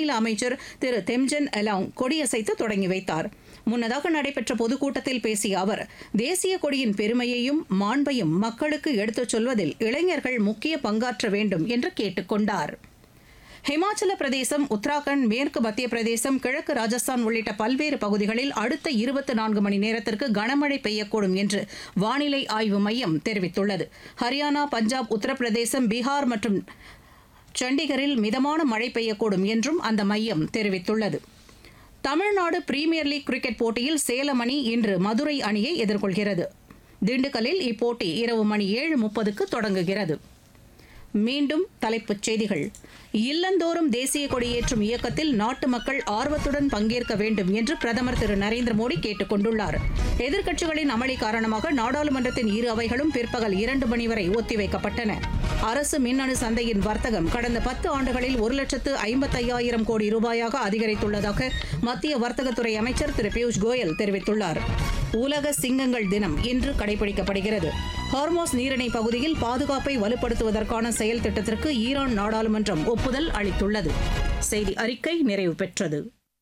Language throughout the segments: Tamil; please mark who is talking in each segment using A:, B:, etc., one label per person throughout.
A: மாநில அமைச்சர் திரு தெம்ஜன் எலாங் கொடியசைத்து தொடங்கி வைத்தார் முன்னதாக நடைபெற்ற பொதுக்கூட்டத்தில் பேசிய அவர் தேசிய கொடியின் பெருமையையும் மாண்பையும் மக்களுக்கு எடுத்துச் சொல்வதில் இளைஞர்கள் முக்கிய பங்காற்ற வேண்டும் என்று கேட்டுக் கொண்டார் ஹிமாச்சல பிரதேசம் உத்தராகண்ட் மேற்கு மத்திய பிரதேசம் கிழக்கு ராஜஸ்தான் உள்ளிட்ட பல்வேறு பகுதிகளில் அடுத்த இருபத்தி நான்கு மணி நேரத்திற்கு கனமழை பெய்யக்கூடும் என்று வானிலை ஆய்வு மையம் தெரிவித்துள்ளது ஹரியானா பஞ்சாப் உத்தரப்பிரதேசம் பீகார் மற்றும் சண்டிகரில் மிதமான மழை பெய்யக்கூடும் என்றும் அந்த மையம் தெரிவித்துள்ளது தமிழ்நாடு பிரீமியர் லீக் கிரிக்கெட் போட்டியில் சேலம் அணி இன்று மதுரை அணியை எதிர்கொள்கிறது திண்டுக்கல்லில் இப்போட்டி இரவு மணி ஏழு முப்பதுக்கு தொடங்குகிறது மீண்டும் தலைப்புச் செய்திகள் இல்லந்தோறும் தேசிய கொடியேற்றும் இயக்கத்தில் நாட்டு மக்கள் ஆர்வத்துடன் பங்கேற்க வேண்டும் என்று பிரதமர் திரு நரேந்திர மோடி கேட்டுக் கொண்டுள்ளார் எதிர்க்கட்சிகளின் அமளி காரணமாக நாடாளுமன்றத்தின் இரு அவைகளும் பிற்பகல் இரண்டு மணி வரை ஒத்திவைக்கப்பட்டன அரசு மின்னணு சந்தையின் வர்த்தகம் கடந்த பத்து ஆண்டுகளில் ஒரு லட்சத்து ஐம்பத்தையாயிரம் கோடி ரூபாயாக அதிகரித்துள்ளதாக மத்திய வர்த்தகத்துறை அமைச்சர் திரு பியூஷ் கோயல் தெரிவித்துள்ளார் உலக சிங்கங்கள் தினம் இன்று கடைபிடிக்கப்படுகிறது ஹார்மோஸ் நீரிணை பகுதியில் பாதுகாப்பை வலுப்படுத்துவதற்கான செயல் திட்டத்திற்கு ஈரான் நாடாளுமன்றம் ஒப்புதல் அளித்துள்ளது செய்தி அறிக்கை நிறைவு பெற்றது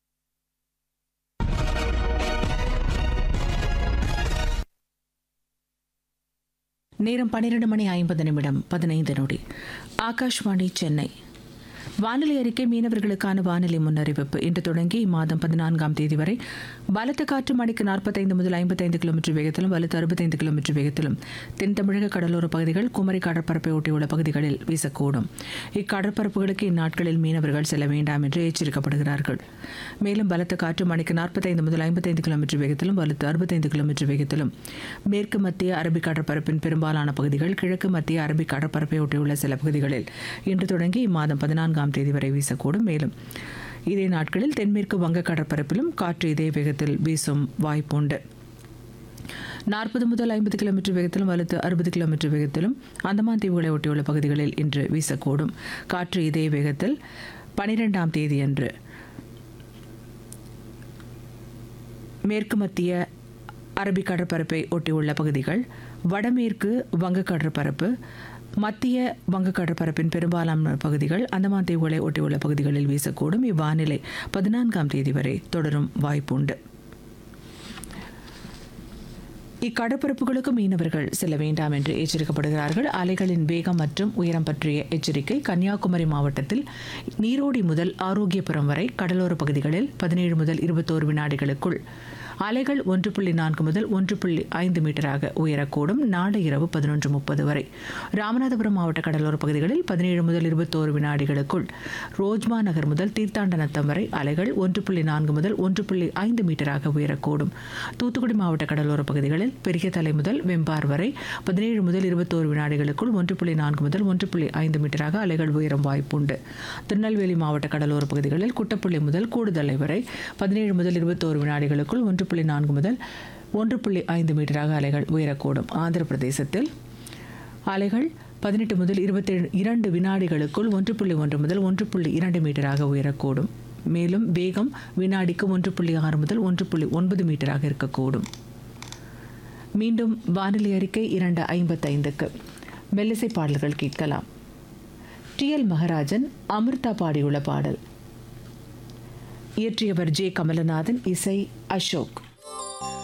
B: நேரம் பன்னிரண்டு மணி ஐம்பது நிமிடம் பதினைந்து நொடி ஆகாஷ்வாணி சென்னை வானிலை அறிக்கை மீனவர்களுக்கான வானிலை முன்னறிவிப்பு இன்று தொடங்கி இம்மாதம் பதினான்காம் தேதி வரை பலத்த காற்று மணிக்கு நாற்பத்தைந்து முதல் ஐம்பத்தைந்து கிலோமீட்டர் வேகத்திலும் வலுத்த அறுபத்தைந்து கிலோமீட்டர் வேகத்திலும் தென் தமிழக கடலோர பகுதிகள் குமரி கடற்பரப்பை ஒட்டியுள்ள பகுதிகளில் வீசக்கூடும் இக்கடற்பரப்புகளுக்கு இந்நாட்களில் மீனவர்கள் செல்ல வேண்டாம் என்று எச்சரிக்கப்படுகிறார்கள் மேலும் பலத்த காற்று மணிக்கு நாற்பத்தைந்து முதல் ஐம்பத்தைந்து கிலோமீட்டர் வேகத்திலும் வலுத்து அறுபத்தைந்து கிலோமீட்டர் வேகத்திலும் மேற்கு மத்திய அரபிக் கடற்பரப்பின் பெரும்பாலான பகுதிகள் கிழக்கு மத்திய அரபிக் கடற்பரப்பை ஒட்டியுள்ள சில பகுதிகளில் இன்று தொடங்கி இம்மாதம் பதினான்காம் தேதி வரை வீசக்கூடும் மேலும் இதே நாட்களில் தென்மேற்கு வங்க கடற்பரப்பிலும் காற்று இதே வேகத்தில் வீசும் வாய்ப்புண்டு நாற்பது முதல் ஐம்பது கிலோமீட்டர் வேகத்திலும் வலுத்து அறுபது கிலோமீட்டர் வேகத்திலும் அந்தமான் தீவுகளை ஒட்டியுள்ள பகுதிகளில் இன்று வீசக்கூடும் காற்று இதே வேகத்தில் பனிரெண்டாம் தேதியன்று மேற்கு மத்திய அரபிக் கடற்பரப்பை ஒட்டியுள்ள பகுதிகள் வடமேற்கு வங்க கடற்பரப்பு மத்திய வங்க கடற்பரப்பின் பெரும்பாலான பகுதிகள் அந்தமான் தீவுகளை ஒட்டியுள்ள பகுதிகளில் வீசக்கூடும் இவ்வானிலை பதினான்காம் தேதி வரை தொடரும் வாய்ப்புண்டு இக்கடற்பரப்புகளுக்கு மீனவர்கள் செல்ல வேண்டாம் என்று எச்சரிக்கப்படுகிறார்கள் அலைகளின் வேகம் மற்றும் உயரம் பற்றிய எச்சரிக்கை கன்னியாகுமரி மாவட்டத்தில் நீரோடி முதல் ஆரோக்கியபுரம் வரை கடலோர பகுதிகளில் பதினேழு முதல் இருபத்தோரு வினாடிகளுக்குள் அலைகள் ஒன்று புள்ளி நான்கு முதல் ஒன்று புள்ளி ஐந்து மீட்டராக உயரக்கூடும் நாளை இரவு பதினொன்று முப்பது வரை ராமநாதபுரம் மாவட்ட கடலோர பகுதிகளில் பதினேழு முதல் இருபத்தோரு வினாடிகளுக்குள் ரோஜ்மா நகர் முதல் தீர்த்தாண்டநத்தம் வரை அலைகள் ஒன்று புள்ளி நான்கு முதல் ஒன்று புள்ளி ஐந்து மீட்டராக உயரக்கூடும் தூத்துக்குடி மாவட்ட கடலோர பகுதிகளில் பெரிய தலை முதல் வெம்பார் வரை பதினேழு முதல் இருபத்தோரு வினாடிகளுக்குள் ஒன்று புள்ளி நான்கு முதல் ஒன்று புள்ளி ஐந்து மீட்டராக அலைகள் உயரும் வாய்ப்புண்டு திருநெல்வேலி மாவட்ட கடலோர பகுதிகளில் குட்டப்புள்ளி முதல் கூடுதலை வரை பதினேழு முதல் இருபத்தோரு வினாடிகளுக்குள் ஒன்று புள்ளி நான்கு முதல் ஒன்று புள்ளி ஐந்து மீட்டராக அலைகள் உயரக்கூடும் ஆந்திர பிரதேசத்தில் அலைகள் பதினெட்டு முதல் இருபத்தி இரண்டு வினாடிகளுக்குள் ஒன்று புள்ளி ஒன்று முதல் ஒன்று புள்ளி இரண்டு மீட்டராக உயரக்கூடும் மேலும் வேகம் வினாடிக்கு ஒன்று புள்ளி ஆறு முதல் ஒன்று புள்ளி ஒன்பது மீட்டராக இருக்கக்கூடும் மீண்டும் வானிலை அறிக்கை இரண்டு ஐம்பத்தைந்துக்கு மெல்லிசை பாடல்கள் கேட்கலாம் டி எல் மகராஜன் அமிர்தா பாடியுள்ள பாடல் இயற்றியவர் ஜே கமலநாதன் இசை அசோக்